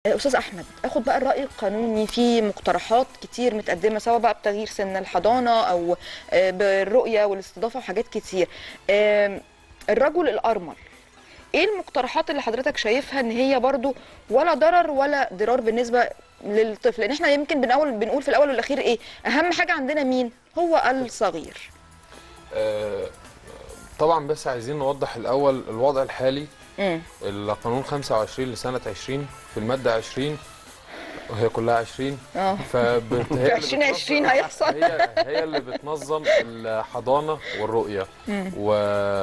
استاذ احمد اخد بقى الراي القانوني في مقترحات كتير متقدمه سواء بقى بتغيير سن الحضانه او آه، بالرؤيه والاستضافه وحاجات كتير آم، الرجل الارمل ايه المقترحات اللي حضرتك شايفها ان هي برضو ولا ضرر ولا ضرار بالنسبه للطفل لان احنا يمكن بنقول بنقول في الاول والاخير ايه اهم حاجه عندنا مين هو الصغير آه، طبعا بس عايزين نوضح الاول الوضع الحالي امم القانون 25 لسنه 20 في الماده 20 وهي كلها 20 اه فبت... في 2020 هيحصل. هي هي اللي بتنظم الحضانه والرؤيه و...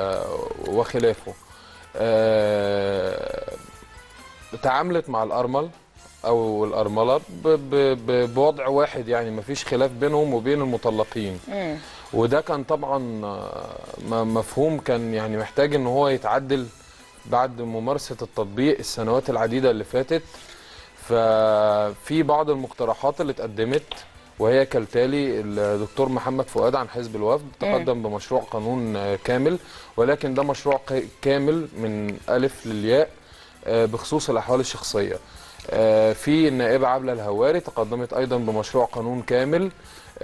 وخلافه آه... تعاملت مع الارمل او الارمله ب... ب... ب... بوضع واحد يعني مفيش خلاف بينهم وبين المطلقين امم وده كان طبعا آه، م- مفهوم كان يعني محتاج ان هو يتعدل بعد ممارسة التطبيق السنوات العديدة اللي فاتت ففي بعض المقترحات اللي اتقدمت وهي كالتالي الدكتور محمد فؤاد عن حزب الوفد تقدم بمشروع قانون آه، كامل ولكن ده مشروع ق- كامل من ألف للياء آه، بخصوص الأحوال الشخصية آه، في النائبة عبلة الهواري تقدمت أيضا بمشروع قانون كامل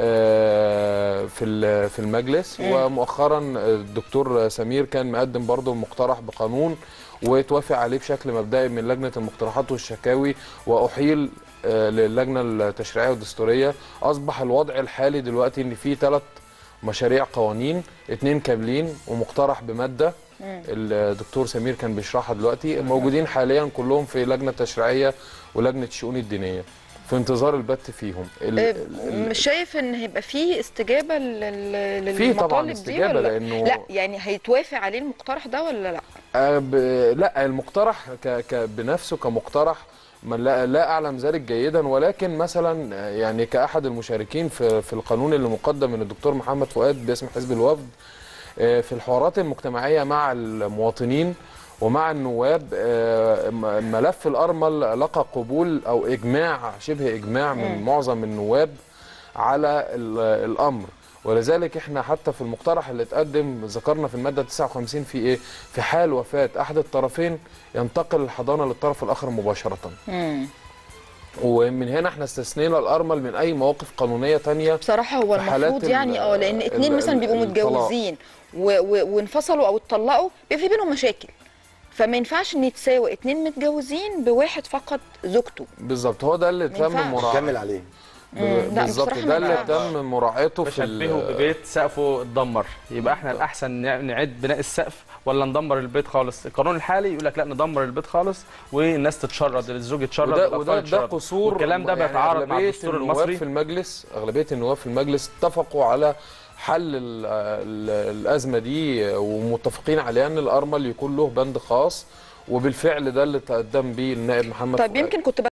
آه، في ال- في المجلس ومؤخرا الدكتور سمير كان مقدم برضه مقترح بقانون وتوافق عليه بشكل مبدئي من لجنه المقترحات والشكاوي واحيل آه، للجنه التشريعيه والدستوريه اصبح الوضع الحالي دلوقتي ان في ثلاث مشاريع قوانين اتنين كاملين ومقترح بماده الدكتور سمير كان بيشرحها دلوقتي موجودين حاليا كلهم في لجنه تشريعيه ولجنه الشؤون الدينيه في انتظار البت فيهم ال- آه، ال- مش شايف ان هيبقى فيه استجابه لل- في طبعا للمطالب دي استجابة ولا لأنه- لا يعني هيتوافق عليه المقترح ده ولا لا آه، ب... لا المقترح ك... ك... بنفسه كمقترح ما لا, لا اعلم ذلك جيدا ولكن مثلا آه، يعني كاحد المشاركين في في القانون اللي مقدم من الدكتور محمد فؤاد باسم حزب الوفد آه، في الحوارات المجتمعيه مع المواطنين ومع النواب آه، م- ملف الارمل لقى قبول او اجماع شبه اجماع من معظم النواب على ال- الامر ولذلك احنا حتى في المقترح اللي اتقدم ذكرنا في الماده 59 في ايه في حال وفاه احد الطرفين ينتقل الحضانه للطرف الاخر مباشره ومن هنا احنا استثنينا الارمل من اي مواقف قانونيه تانية بصراحه هو في حالات المفروض ال- يعني اه لان اتنين ال- مثلا بيبقوا الطلاق. متجوزين و- و- وانفصلوا او اتطلقوا بيبقى في بينهم مشاكل فما ينفعش ان يتساوي اتنين متجوزين بواحد فقط زوجته بالظبط هو ده اللي ما تم ينفعش. مراعاته كمل عليه مم، لا، بالظبط بصراحة ده ما اللي ينفعش. تم مراعاته في ال- بشبهه ببيت سقفه اتدمر يبقى احنا الاحسن نع- نعيد بناء السقف ولا ندمر البيت خالص القانون الحالي يقول لك لا ندمر البيت خالص والناس تتشرد الزوج يتشرد وده والأطفال وده ده يتشردوا. قصور والكلام ده يعني بيتعارض مع أغلبية الدستور النواب المصري في المجلس اغلبيه النواب في المجلس اتفقوا على حل ال ال الازمه دي ومتفقين على ان الارمل يكون له بند خاص وبالفعل ده اللي تقدم بيه النائب محمد طيب فؤاد. يمكن كنت